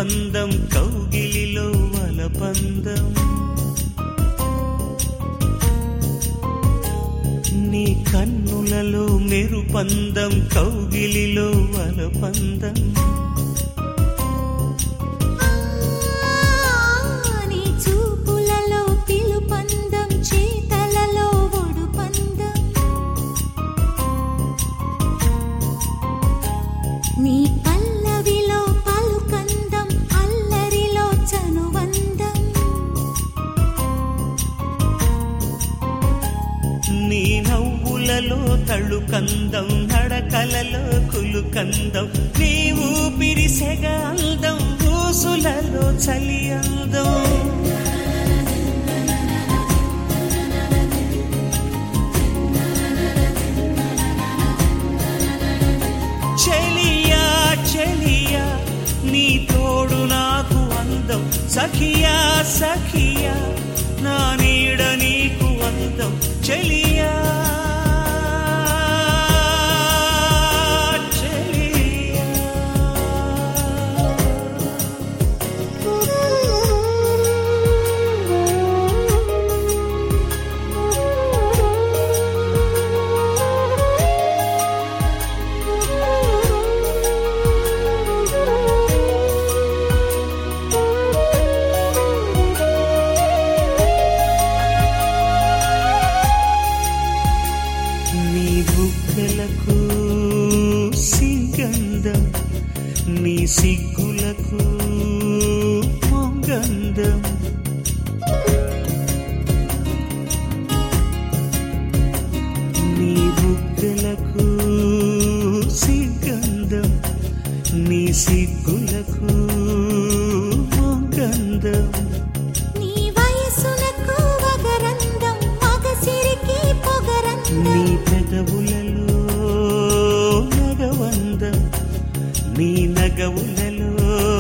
పందం కౌగిలిలో వలపందం నీ కన్నులలో మెరుపందం కౌగిలిలో వలపందం నీ చూపులలో పిలుపందం చేతలలో ఒడుపందం నీ పల్లవిలో పలుకందం అల్లరిలో చనువందం నీ నవ్వులలో తళుకందం నడకలలో కులుకందం నీ ఊపిరి సెగ అందం ఊసులలో చలి అందం చెలియా చెలియా నీ తోడు నాకు అందం సఖియా సఖియా నా నీడ నీకు అందం చెలియా చెలియా నీ బుగ్గలకు సింగంధం నీ సిగ్గులకు పొంగంధం నీ బుగ్గలకు సిగ్గంధం నీ సిగ్గులకు పొంగంధం నీ వయసునకు వగరందం మగసిరికి పొగరందం నీ పెదవులలో నగవందం నీ నగవులలో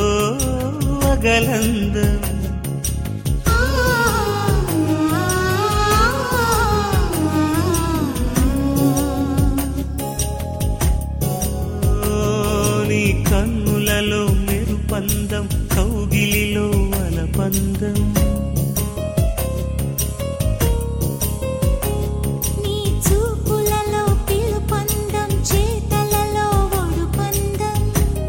అగలందం నీ కన్నులలో మెరుపందం కౌగిలిలో వలపందం నీ చూపులలో పిలుపందం చేతలలో ఒడుపందం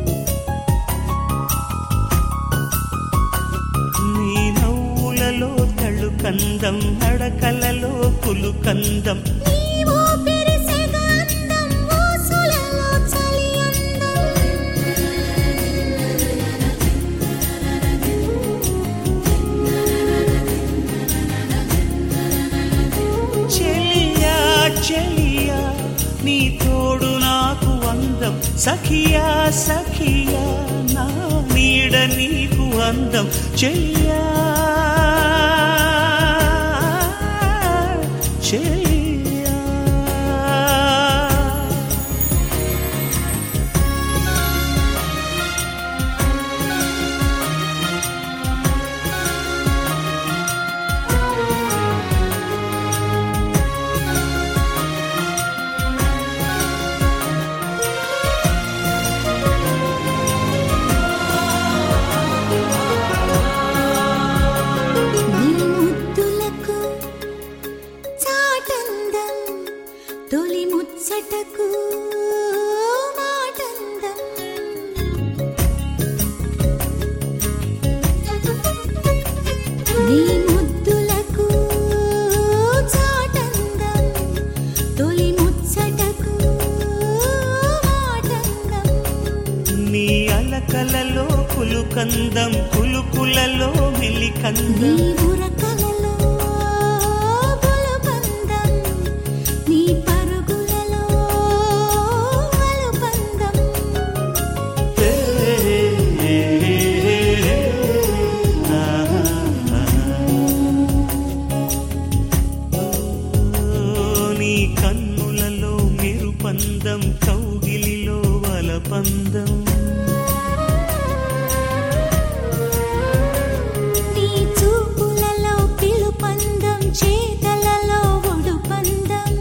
నీ నవ్వులలో తళుకందం నడకలలో కులుకందం నీ ఊపిరి సెగ అందం ఊసులలో చలి అందం చెలియా చెలియా నీ తోడు నాకు అందం సఖియా సఖియా నా నీడ నీకు అందం చెలియా చెలియా నీ ముద్దులకు చాటందం తొలి ముచ్చటకు మాటందం నీ ముద్దులకు చాటందం తొలి ముచ్చటకు మాటందం నీ అలకలలో కులుకందం కులుకులలో నీ మిలికందం ఉరకలలో బులబందం నీ పరుగులలో వలుబందం నీ కన్నులలో మెరుపందం కౌగిలిలో వలపందం నీ చూపులలో పిలుపందం చేతలలో ఒడుపందం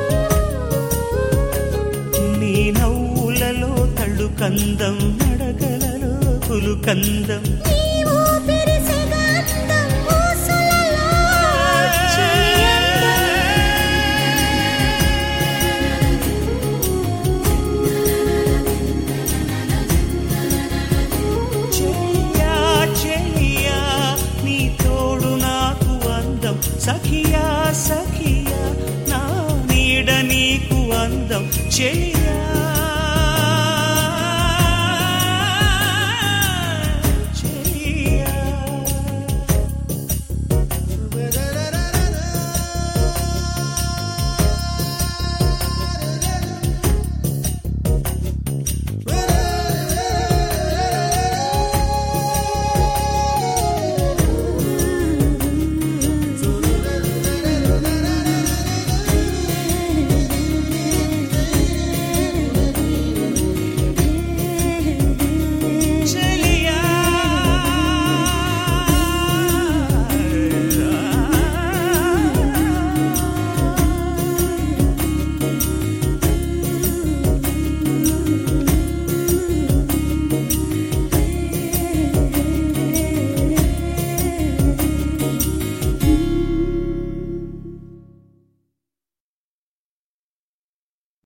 నీ నవ్వులలో తళుకందం నడగ కులుకందం నీ ఊపిరి సెగందం ఊసులలో చెయ్యందం. చెయ్యా చెయ్యా నీ తోడు నాకు అందం సఖియా సఖియా నా నీడ నీకు అందం చెయ్యా